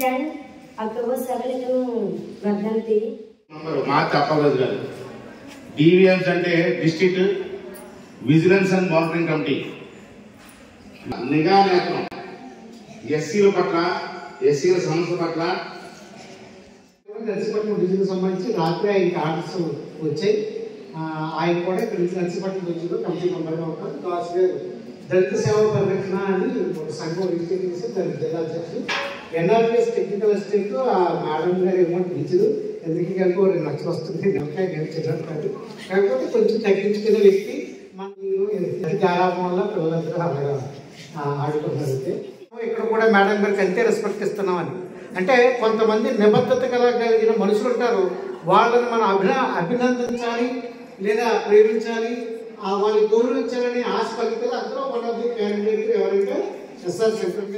weekend, October 7 to Verdanti. Number మార్చి అప్పగదు గారు డివిఎంస్ అంటే district vigilance and monitoring committee నిఘా నేత్రం ఎస్సీల పట్ల ఎస్సీల సమస్య పట్ల నర్సీపట్నం డివిజన్ సంబంధించి రాత్రి ఆయనకి ఆర్డర్స్ వచ్చాయి ఆ, ఆయన కూడా ఇక్కడ నుంచి నర్సీపట్నం డివిజన్లో కమిటీ మెంబర్గా ఉంటారు దాస్ గారు దళిత సేవా పరిరక్షణ అని ఒక సంఘం రిజిస్టర్ చేసి దాని జిల్లా అధ్యక్షులు ఎన్ఆర్పిఎస్ టెక్నికల్ ఎస్టేట్ ఆ మేడం గారు అమౌంట్ ఇచ్చదు ఎందుకు కలిపి రెండు లక్షలు వస్తుంది నెలకాయ నేను చిన్నది కాదు కాకపోతే కొంచెం తగ్గించుకునే వ్యక్తి మన అతి ఆరాపం వల్ల పిల్లలందరూ అలాగా ఆ, ఆడుకుంటున్నారు అయితే ఇక్కడ కూడా మేడం గారికి అంతే రెస్పెక్ట్ ఇస్తున్నామని అంటే కొంతమంది నిబద్ధత కలిగిన మనుషులు ఉంటారు వాళ్ళని మనం అభిన అభినందించాలి లేదా ప్రేమించాలి ఆ వాళ్ళని గౌరవించాలని ఆశ కలిగితే అందులో వన్ ఆఫ్ ది క్యాండిడేట్ ఎవరైతే SR centre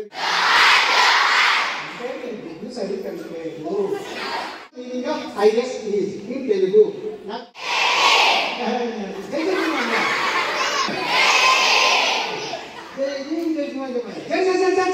is is in Telugu నాకు జై జై జై జై జై జై జై